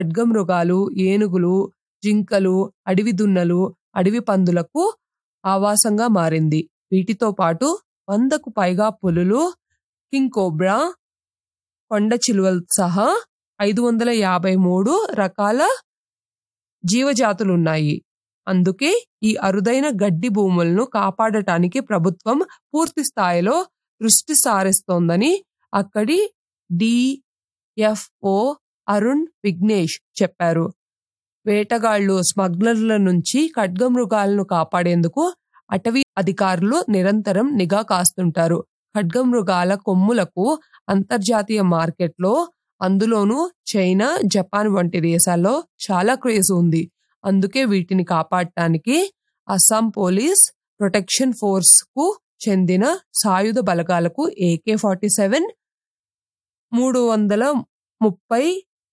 ఖడ్గమృగాలు ఏనుగులు జింకలు అడవి దున్నలు అడవి పందులకు ఆవాసంగా మారింది వీటితో పాటు వందకు పైగా పులులు కింగ్ కోబ్రా కొండ చిలువలు సహా ఐదు వందల యాభై మూడు రకాల జీవజాతులున్నాయి అందుకే ఈ అరుదైన గడ్డి భూములను కాపాడటానికి ప్రభుత్వం పూర్తి స్థాయిలో దృష్టి సారిస్తోందని అక్కడి డిఎఫ్ఓ అరుణ్ విఘ్నేష్ చెప్పారు వేటగాళ్లు స్మగ్లర్ల నుంచి ఖడ్గమృగాలను కాపాడేందుకు అటవీ అధికారులు నిరంతరం నిఘా కాస్తుంటారు ఖడ్గమృగాల కొమ్ములకు అంతర్జాతీయ మార్కెట్లో అందులోనూ చైనా జపాన్ వంటి దేశాల్లో చాలా క్రేజ్ ఉంది అందుకే వీటిని కాపాడటానికి అస్సాం పోలీస్ ప్రొటెక్షన్ ఫోర్స్ కు చెందిన సాయుధ బలగాలకు ఏకే ఫార్టీ సెవెన్ మూడు వందల ముప్పై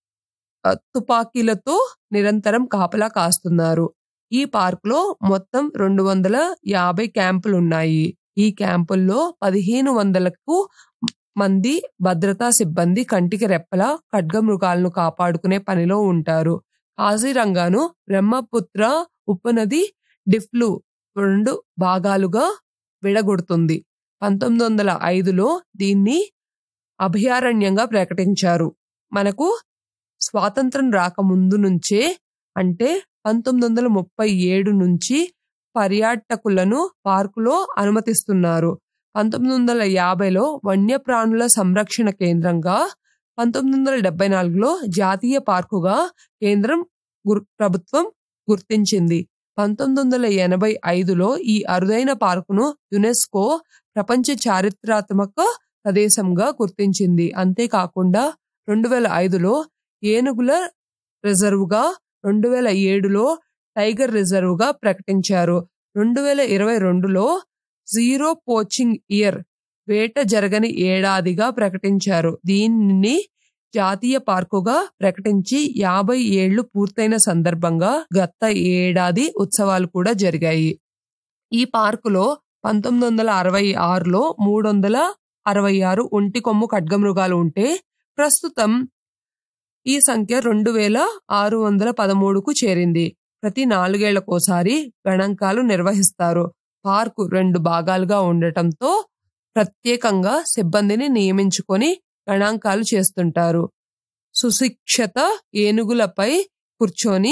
ఆ, తుపాకీలతో నిరంతరం కాపలా కాస్తున్నారు ఈ పార్కులో మొత్తం రెండు వందల యాభై క్యాంపులు ఉన్నాయి ఈ క్యాంపుల్లో పదిహేను వందలకు మంది భద్రతా సిబ్బంది కంటికి రెప్పలా ఖడ్గమృగాలను కాపాడుకునే పనిలో ఉంటారు కాజీరంగాను బ్రహ్మపుత్ర ఉపనది డిఫ్లు రెండు భాగాలుగా విడగొడుతుంది పంతొమ్మిది వందల ఐదులో దీన్ని అభయారణ్యంగా ప్రకటించారు మనకు స్వాతంత్రం రాకముందు నుంచే అంటే పంతొమ్మిది వందల ముప్పై ఏడు నుంచి పర్యాటకులను పార్కులో అనుమతిస్తున్నారు పంతొమ్మిది వందల యాభైలో వన్యప్రాణుల సంరక్షణ కేంద్రంగా పంతొమ్మిది వందల డెబ్బై నాలుగులో జాతీయ పార్కుగా కేంద్రం గుర్- ప్రభుత్వం గుర్తించింది పంతొమ్మిది వందల ఎనభై ఐదులో ఈ అరుదైన పార్కును యునెస్కో ప్రపంచ చారిత్రాత్మక ప్రదేశంగా గుర్తించింది అంతేకాకుండా రెండు వేల ఐదులో ఏనుగుల రిజర్వ్గా రెండు వేల ఏడులో టైగర్ రిజర్వ్గా ప్రకటించారు రెండు వేల ఇరవై రెండులో జీరో పోచింగ్ ఇయర్ వేట జరగని ఏడాదిగా ప్రకటించారు దీనిని జాతీయ పార్కుగా ప్రకటించి యాభై ఏళ్లు పూర్తయిన సందర్భంగా గత ఏడాది ఉత్సవాలు కూడా జరిగాయి ఈ పార్కులో పంతొమ్మిది వందల అరవై ఆరులో మూడు వందల అరవై ఆరు ఒంటి కొమ్ము ఖడ్గమృగాలు ఉంటే ప్రస్తుతం ఈ సంఖ్య రెండు వేల ఆరు వందల పదమూడుకు చేరింది ప్రతి నాలుగేళ్లకోసారి గణాంకాలు నిర్వహిస్తారు పార్కు రెండు భాగాలుగా ఉండటంతో ప్రత్యేకంగా సిబ్బందిని నియమించుకొని గణాంకాలు చేస్తుంటారు సుశిక్షత ఏనుగులపై కూర్చొని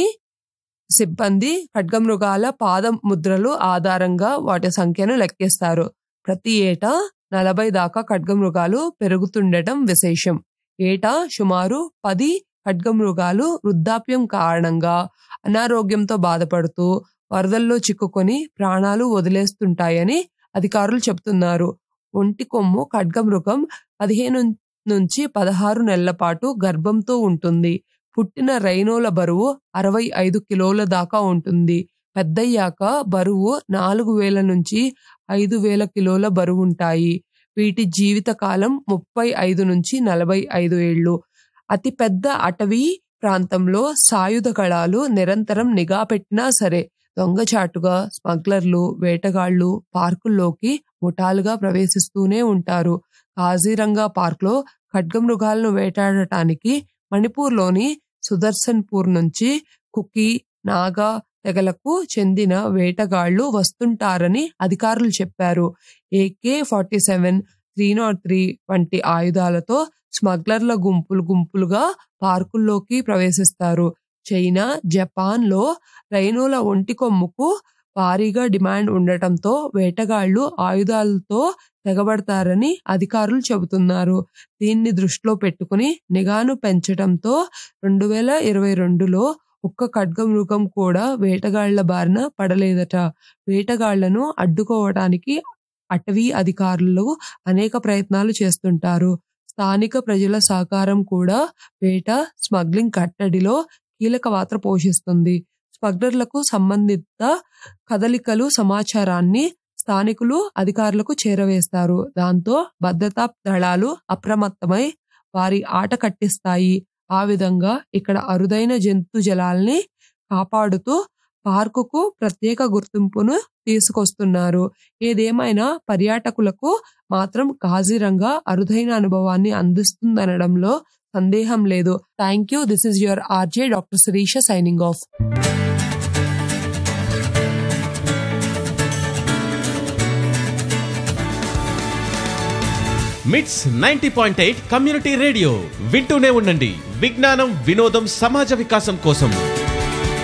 సిబ్బంది ఖడ్గమృగాల పాద ముద్రలు ఆధారంగా వాటి సంఖ్యను లెక్కిస్తారు ప్రతి ఏటా నలభై దాకా ఖడ్గమృగాలు పెరుగుతుండటం విశేషం ఏటా సుమారు పది ఖడ్గమృగాలు వృద్ధాప్యం కారణంగా అనారోగ్యంతో బాధపడుతూ వరదల్లో చిక్కుకొని ప్రాణాలు వదిలేస్తుంటాయని అధికారులు చెబుతున్నారు ఒంటి కొమ్ము ఖడ్గమృగం పదిహేను నుంచి పదహారు నెలల పాటు గర్భంతో ఉంటుంది పుట్టిన రైనోల బరువు అరవై ఐదు కిలోల దాకా ఉంటుంది పెద్దయ్యాక బరువు నాలుగు వేల నుంచి ఐదు వేల కిలోల బరువు ఉంటాయి వీటి జీవిత కాలం ముప్పై ఐదు నుంచి నలభై ఐదు ఏళ్ళు అతి పెద్ద అటవీ ప్రాంతంలో సాయుధ గళాలు నిరంతరం నిఘా పెట్టినా సరే దొంగచాటుగా స్మగ్లర్లు వేటగాళ్లు పార్కుల్లోకి ముఠాలుగా ప్రవేశిస్తూనే ఉంటారు కాజీరంగా పార్క్లో ఖడ్గమృగాలను వేటాడటానికి మణిపూర్లోని సుదర్శన్పూర్ నుంచి కుకి నాగా తెగలకు చెందిన వేటగాళ్లు వస్తుంటారని అధికారులు చెప్పారు AK forty seven three not three వంటి ఆయుధాలతో స్మగ్లర్ల గుంపులు గుంపులుగా పార్కుల్లోకి ప్రవేశిస్తారు చైనా జపాన్ లో రైనోల ఒంటి కొమ్ముకు భారీగా డిమాండ్ ఉండటంతో వేటగాళ్లు ఆయుధాలతో తెగబడతారని అధికారులు చెబుతున్నారు దీన్ని దృష్టిలో పెట్టుకుని నిఘాను పెంచడంతో రెండు వేల ఇరవై రెండులో ఒక్క ఖడ్గమృగం కూడా వేటగాళ్ల బారిన పడలేదట వేటగాళ్లను అడ్డుకోవడానికి అటవీ అధికారులు అనేక ప్రయత్నాలు చేస్తుంటారు స్థానిక ప్రజల సహకారం కూడా వేట స్మగ్లింగ్ కట్టడిలో కీలక పాత్ర పోషిస్తుంది స్మగ్లర్లకు సంబంధిత కదలికలు సమాచారాన్ని స్థానికులు అధికారులకు చేరవేస్తారు దాంతో భద్రతా దళాలు అప్రమత్తమై వారి ఆట కట్టిస్తాయి ఆ విధంగా ఇక్కడ అరుదైన జంతు జలాల్ని కాపాడుతూ పార్కుకు ప్రత్యేక గుర్తింపును తీసుకొస్తున్నారు ఏదేమైనా పర్యాటకులకు మాత్రం కాజీరంగా అరుదైన అనుభవాన్ని అందిస్తుందనడంలో సందేహం లేదు thank you this is your RJ doctor Sirisha signing off MITS ninety point eight community radio వింటూనే ఉండండి విజ్ఞానం వినోదం సమాజ వికాసం కోసం